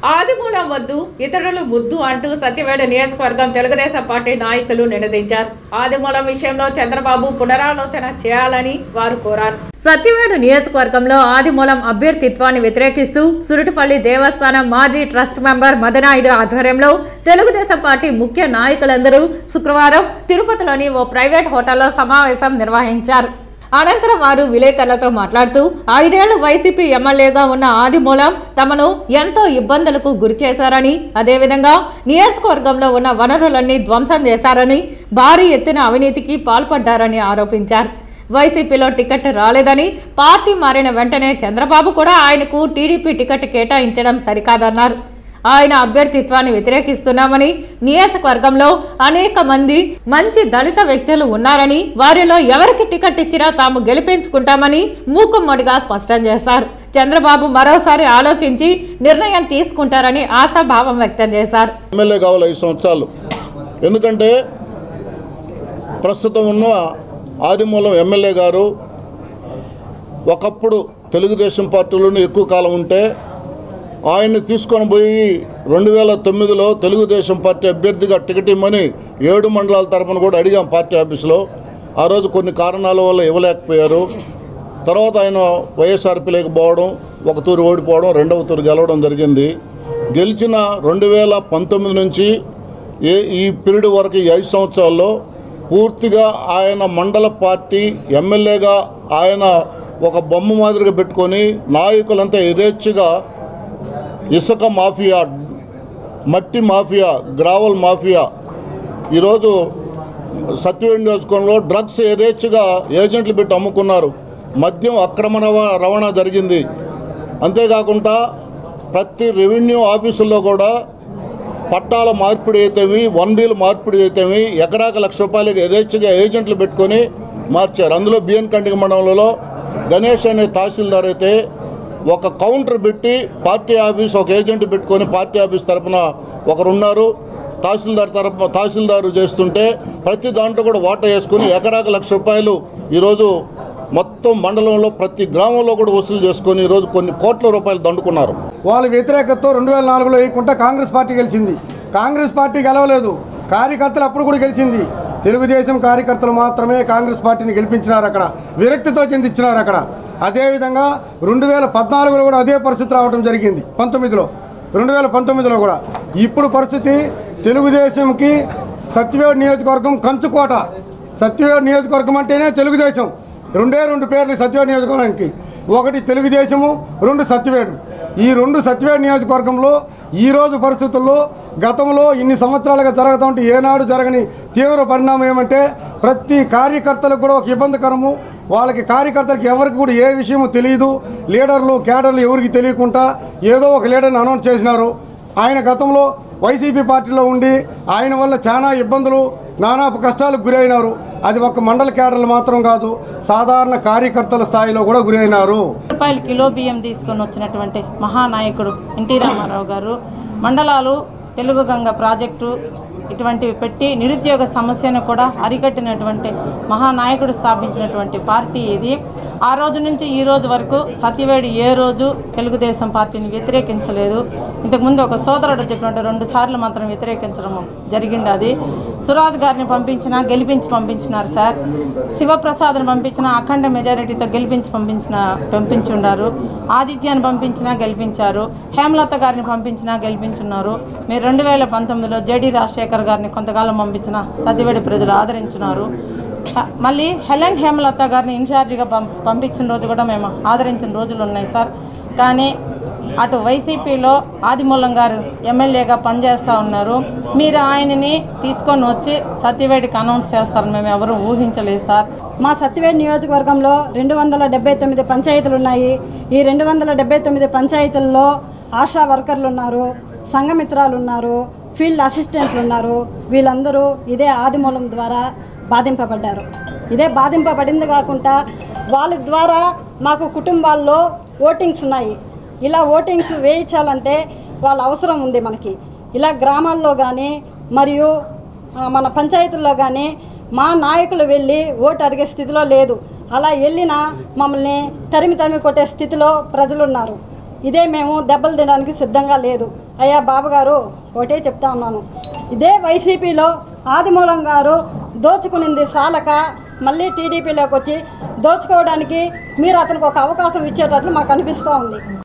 ఆదిమూలం వద్దు ఇతరులు ముద్దు అంటూ సత్యవేడ నియోజకవర్గం తెలుగుదేశం పార్టీ నాయకులు నినదించారు ఆదిమూలం విషయంలో చంద్రబాబు పునరాలోచన చేయాలని వారు కోరారు సత్యవేడు నియోజకవర్గంలో ఆదిమూలం అభ్యర్థిత్వాన్ని వ్యతిరేకిస్తూ సురుటుపల్లి దేవస్థానం మాజీ ట్రస్ట్ మెంబర్ మదనాయుడు ఆధ్వర్యంలో తెలుగుదేశం పార్టీ ముఖ్య నాయకులందరూ శుక్రవారం తిరుపతిలోని ఓ ప్రైవేట్ హోటల్లో సమావేశం నిర్వహించారు అనంతరం వారు విలేకరులతో మాట్లాడుతూ ఐదేళ్లు వైసీపీ ఎమ్మెల్యేగా ఉన్న ఆదిమూలం తమను ఎంతో ఇబ్బందులకు గురి చేశారని అదేవిధంగా నియోజకవర్గంలో ఉన్న వనరులన్నీ ధ్వంసం చేశారని భారీ ఎత్తున అవినీతికి పాల్పడ్డారని ఆరోపించారు వైసీపీలో టికెట్ రాలేదని పార్టీ మారిన వెంటనే చంద్రబాబు కూడా ఆయనకు టీడీపీ టికెట్ కేటాయించడం సరికాదన్నారు ఆయన అభ్యర్థిత్వాన్ని వ్యతిరేకిస్తున్నామని నియోజకవర్గంలో అనేక మంది మంచి దళిత వ్యక్తులు ఉన్నారని వారిలో ఎవరికి టికెట్ ఇచ్చినా తాము గెలిపించుకుంటామని మూకుమ్మడిగా స్పష్టం చేశారు చంద్రబాబు మరోసారి ఆలోచించి నిర్ణయం తీసుకుంటారని ఆశాభావం వ్యక్తం చేశారు ఎమ్మెల్యే కావాలి ఐదు సంవత్సరాలు ఎందుకంటే ప్రస్తుతం ఉన్న ఆదిమూలం ఎమ్మెల్యే గారు ఒకప్పుడు తెలుగుదేశం పార్టీలోనే ఎక్కువ కాలం ఉంటే ఆయన్ని తీసుకొని పోయి రెండు వేల తొమ్మిదిలో తెలుగుదేశం పార్టీ అభ్యర్థిగా టికెట్ ఇమ్మని ఏడు మండలాల తరపున కూడా అడిగాం పార్టీ ఆఫీసులో ఆ రోజు కొన్ని కారణాల వల్ల ఇవ్వలేకపోయారు తర్వాత ఆయన వైఎస్ఆర్పీ లేకపోవడం ఒక తూరు ఓడిపోవడం రెండవ తూరు గెలవడం జరిగింది గెలిచిన రెండు వేల పంతొమ్మిది నుంచి ఏ ఈ పీరియడ్ వరకు ఈ ఐదు సంవత్సరాల్లో పూర్తిగా ఆయన మండల పార్టీ ఎమ్మెల్యేగా ఆయన ఒక బొమ్మ మాదిరిగా పెట్టుకొని నాయకులంతా యథేచ్ఛగా ఇసుక మాఫియా మట్టి మాఫియా గ్రావల్ మాఫియా ఈరోజు సత్యవేడి నియోజకవర్గంలో డ్రగ్స్ యథేచ్ఛగా ఏజెంట్లు పెట్టి అమ్ముకున్నారు మద్యం అక్రమ రవ- రవాణా జరిగింది అంతేకాకుండా ప్రతి రెవెన్యూ ఆఫీసుల్లో కూడా పట్టాల మార్పిడి అయితేవి వన్ బిల్ మార్పిడి అయితేవి ఎకరాకు లక్ష రూపాయలకి యథేచ్ఛగా ఏజెంట్లు పెట్టుకొని మార్చారు అందులో బిఎన్ కండిగ మండలంలో గణేష్ అనే తహసీల్దార్ అయితే ఒక కౌంటర్ పెట్టి పార్టీ ఆఫీస్ ఒక ఏజెంట్ పెట్టుకొని పార్టీ ఆఫీస్ తరపున ఒకరున్నారు తహసీల్దార్ తరపు తహసీల్దారు చేస్తుంటే ప్రతి దాంట్లో కూడా వాటా వేసుకుని ఎకరాకు లక్ష రూపాయలు ఈరోజు మొత్తం మండలంలో ప్రతి గ్రామంలో కూడా వసూలు చేసుకొని ఈరోజు కొన్ని కోట్ల రూపాయలు దండుకున్నారు వాళ్ళ వ్యతిరేకతతో రెండు వేల నాలుగులో వేయకుండా కాంగ్రెస్ పార్టీ గెలిచింది కాంగ్రెస్ పార్టీ గెలవలేదు కార్యకర్తలు అప్పుడు కూడా గెలిచింది తెలుగుదేశం కార్యకర్తలు మాత్రమే కాంగ్రెస్ పార్టీని గెలిపించినారు అక్కడ విరక్తితో చెందించినారు అక్కడ అదేవిధంగా రెండు వేల పద్నాలుగులో కూడా అదే పరిస్థితి రావడం జరిగింది పంతొమ్మిదిలో రెండు వేల పంతొమ్మిదిలో కూడా ఇప్పుడు పరిస్థితి తెలుగుదేశంకి సత్యవేడ్ నియోజకవర్గం కంచుకోట సత్యవేడ్ నియోజకవర్గం అంటేనే తెలుగుదేశం రెండే రెండు పేర్లు సత్యవేడ్ నియోజకవర్గానికి ఒకటి తెలుగుదేశము రెండు సత్యవేడు ఈ రెండు సత్యవేడ్ నియోజకవర్గంలో ఈ రోజు పరిస్థితుల్లో గతంలో ఇన్ని సంవత్సరాలుగా జరుగుతూ ఉంటే ఏనాడు జరగని తీవ్ర పరిణామం ఏమంటే ప్రతి కార్యకర్తలకు కూడా ఒక ఇబ్బందికరము వాళ్ళకి కార్యకర్తలకు ఎవరికి కూడా ఏ విషయము తెలియదు లీడర్లు కేడర్లు ఎవరికి తెలియకుండా ఏదో ఒక లీడర్ని అనౌన్స్ చేసినారు ఆయన గతంలో వైసీపీ పార్టీలో ఉండి ఆయన వల్ల చాలా ఇబ్బందులు నానా కష్టాలకు గురైనారు అది ఒక మండల కేడర్లు మాత్రం కాదు సాధారణ కార్యకర్తల స్థాయిలో కూడా గురైనారు రూపాయలు కిలో బియ్యం తీసుకొని వచ్చినటువంటి మహానాయకుడు ఎన్టీ రామారావు గారు మండలాలు తెలుగు గంగ ప్రాజెక్టు ఇటువంటివి పెట్టి నిరుద్యోగ సమస్యను కూడా అరికట్టినటువంటి మహానాయకుడు స్థాపించినటువంటి పార్టీ ఇది ఆ రోజు నుంచి ఈ రోజు వరకు సత్యవేడి ఏ రోజు తెలుగుదేశం పార్టీని వ్యతిరేకించలేదు ఇంతకుముందు ఒక సోదరుడు చెప్పినట్టు రెండు సార్లు మాత్రం వ్యతిరేకించడం జరిగింది అది సురాజ్ గారిని పంపించినా గెలిపించి పంపించినారు సార్ శివప్రసాద్ని పంపించిన అఖండ మెజారిటీతో గెలిపించి పంపించిన పంపించుండారు ఆదిత్యాన్ని పంపించినా గెలిపించారు హేమలత గారిని పంపించినా గెలిపించున్నారు మీరు రెండు వేల పంతొమ్మిదిలో జేడీ రాజశేఖర్ గారిని కొంతకాలం పంపించిన సత్యవేడి ప్రజలు ఆదరించినారు హ- మళ్ళీ హెలెన్ హేమలత గారిని ఇన్ఛార్జిగా పం పంపించిన రోజు కూడా మేము ఆదరించిన రోజులు ఉన్నాయి సార్ కానీ అటు వైసీపీలో ఆదిమూలం గారు ఎమ్మెల్యేగా పనిచేస్తూ ఉన్నారు మీరు ఆయనని తీసుకొని వచ్చి సత్యవేడికి అనౌన్స్ చేస్తారని మేము ఎవరు ఊహించలేదు సార్ మా సత్యవేడ్ నియోజకవర్గంలో రెండు వందల డెబ్బై తొమ్మిది పంచాయతీలు ఉన్నాయి ఈ రెండు వందల డెబ్బై తొమ్మిది పంచాయతీల్లో ఆశా వర్కర్లు ఉన్నారు సంఘమిత్రాలు ఉన్నారు ఫీల్డ్ అసిస్టెంట్లు ఉన్నారు వీళ్ళందరూ ఇదే ఆదిమూలం ద్వారా బాధింపబడ్డారు ఇదే బాధింపబడింది కాకుండా వాళ్ళ ద్వారా మాకు కుటుంబాల్లో ఓటింగ్స్ ఉన్నాయి ఇలా ఓటింగ్స్ వేయించాలంటే వాళ్ళ అవసరం ఉంది మనకి ఇలా గ్రామాల్లో కానీ మరియు ఆ, మన పంచాయతీల్లో కానీ మా నాయకులు వెళ్ళి ఓటు అడిగే స్థితిలో లేదు అలా వెళ్ళినా మమ్మల్ని తరిమి తరిమి కొట్టే స్థితిలో ప్రజలు ఉన్నారు ఇదే మేము దెబ్బలు తినడానికి సిద్ధంగా లేదు అయ్యా బాబు గారు ఒకటే చెప్తా ఉన్నాను ఇదే వైసీపీలో ఆదిమూలం గారు దోచుకునింది సాలక మళ్ళీ టీడీపీలోకి వచ్చి దోచుకోవడానికి మీరు అతనికి ఒక అవకాశం ఇచ్చేటట్లు మాకు అనిపిస్తూ ఉంది